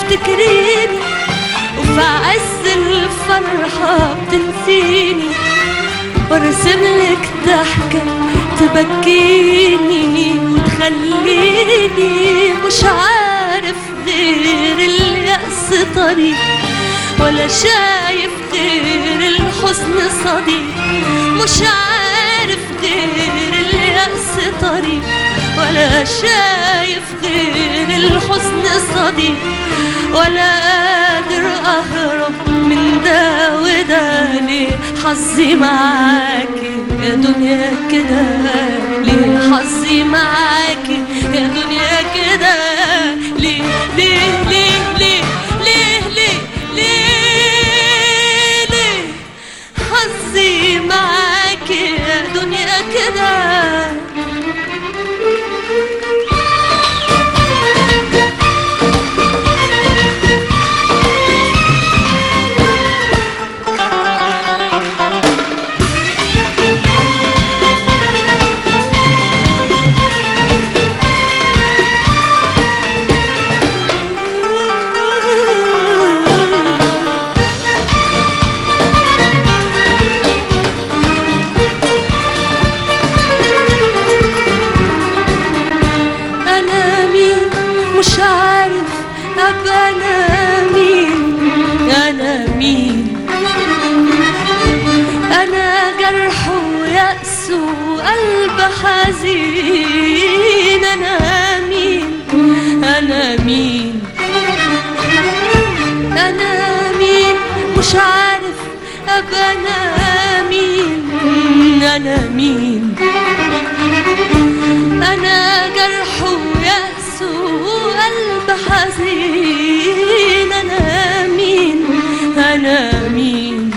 تفتكريني وفي عز الفرحة بتنسيني وارسم لك ضحكة تبكيني وتخليني مش عارف غير اليأس طريق ولا شايف غير الحزن صديق مش عارف غير اليأس طريق ولا شايف غير الحزن صديق ولا قادر أهرب من ده وده ليه حظي معاكي يا دنيا كده ليه حظي معاكي يا دنيا كده ليه ليه ليه ليه ليه ليه ليه ليه حظي معاكي يا دنيا كده انا مين مش عارف ابقى انا مين انا مين انا جرح ويأس وقلب حزين انا مين انا مين انا مين مش عارف ابقى انا مين انا مين أنا جرح ويأس وقلب حزين أنا مين أنا مين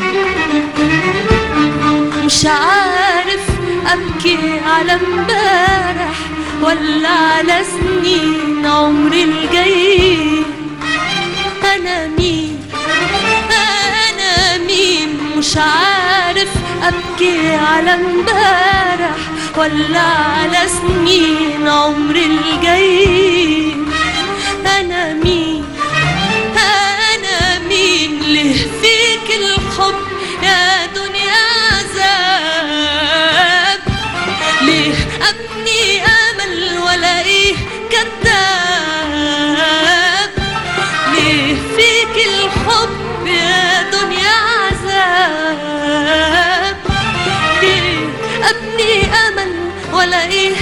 مش عارف أبكي على امبارح ولا على سنين عمري الجاي أنا مين أنا مين مش عارف أبكي على امبارح ولا على سنين عمري الجاي أنا مين أنا مين ليه فيك الحب يا دنيا عذاب ليه أبني أمل ولاقيه كذاب ليه فيك الحب يا دنيا عذاب ليه أبني أمل ولاقيه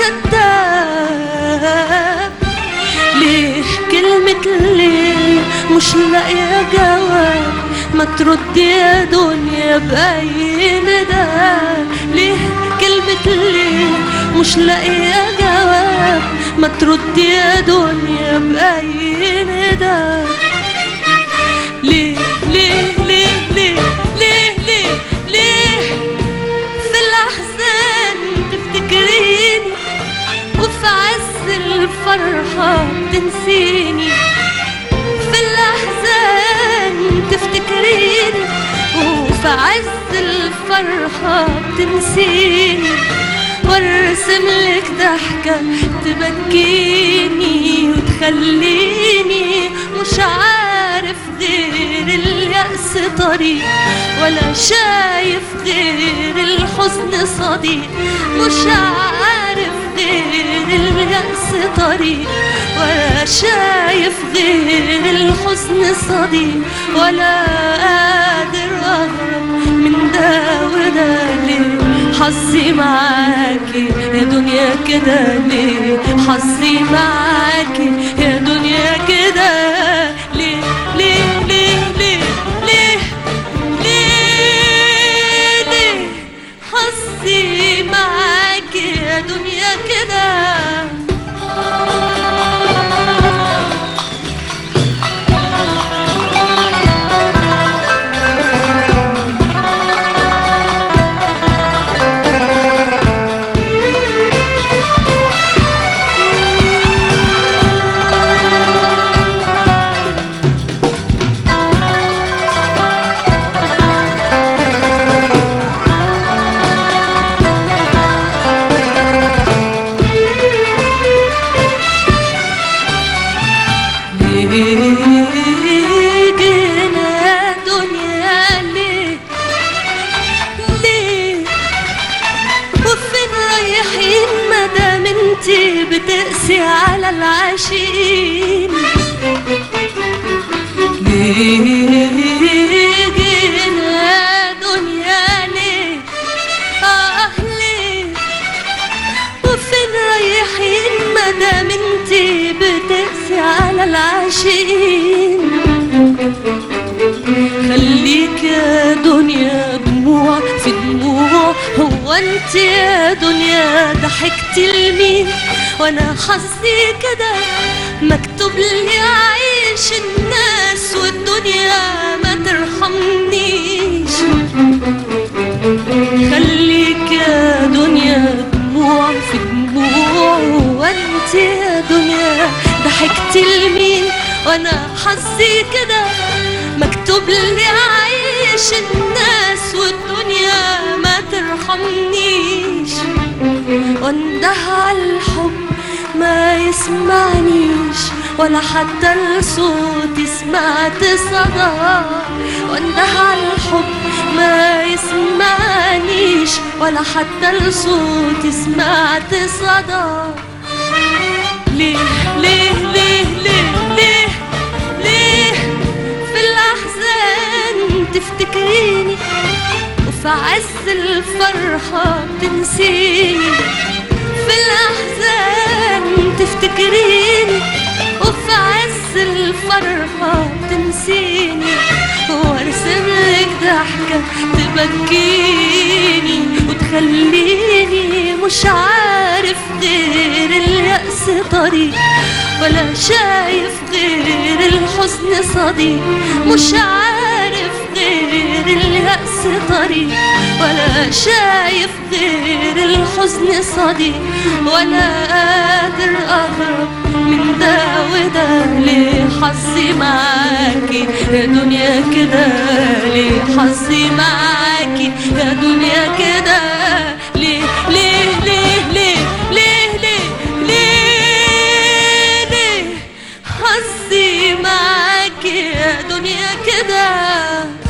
كذاب ليه كلمة ليه مش لاقية جواب ما ترد يا دنيا بأي ندى ليه كلمة ليه مش لاقية جواب ما ترد يا دنيا بأي ندى ليه ليه ليه ليه ليه ليه ليه في الأحزان تفتكريني وفي عز الفرحة تنسيني في الأحزان تفتكريني وفي عز الفرحة تنسيني وارسم لك ضحكة تبكيني وتخليني مش عارف غير اليأس طريق ولا شايف غير الحزن صديق مش عارف غير اليأس طريق ولا شايف غير الحزن صديق ولا قادر أهرب من ده وده ليه حظي معاكي يا دنيا كده ليه حظي معاكي يا دنيا كده ليه ليه ليه ليه ليه ليه ليه حظي معاكي يا دنيا كده ليه جينا يا دنيا ليه ليه وفين رايحين مدام انتي بتقسي على العاشقين ليه جينا يا دنيا ليه اه ليه وفين رايحين مدام انتي بتقسي على العاشقين خليك يا دنيا دموع في دموع هو انت يا دنيا ضحكتي لمين وانا حظي كده مكتوب لي اعيش الناس والدنيا ما ترحمنيش خليك يا دنيا دموع في دموع وانت يا دنيا ضحكتي لمين وانا حظي كده مكتوب لي اعيش الناس والدنيا ما ترحمنيش وانده على الحب ما يسمعنيش ولا حتى الصوت سمعت صدى وانده على الحب ما يسمعنيش ولا حتى الصوت سمعت صدى ليه ليه ليه ليه ليه ليه في الأحزان تفتكريني وفي عز الفرحة تنسيني في الأحزان تفتكريني وفي عز الفرحة تنسيني وارسم لك ضحكة تبكيني وتخليني مش عارف غير اليأس طريق ولا شايف غير الحزن صديق مش عارف غير اليأس طريق ولا شايف غير الحزن صديق ولا قادر أهرب من ده وده ليه حظي معاكي يا دنيا كده ليه حظي معاكي يا دنيا كده ليه ليه ليه ليه ليه ليه ليه ليه حظي معاكي يا دنيا كده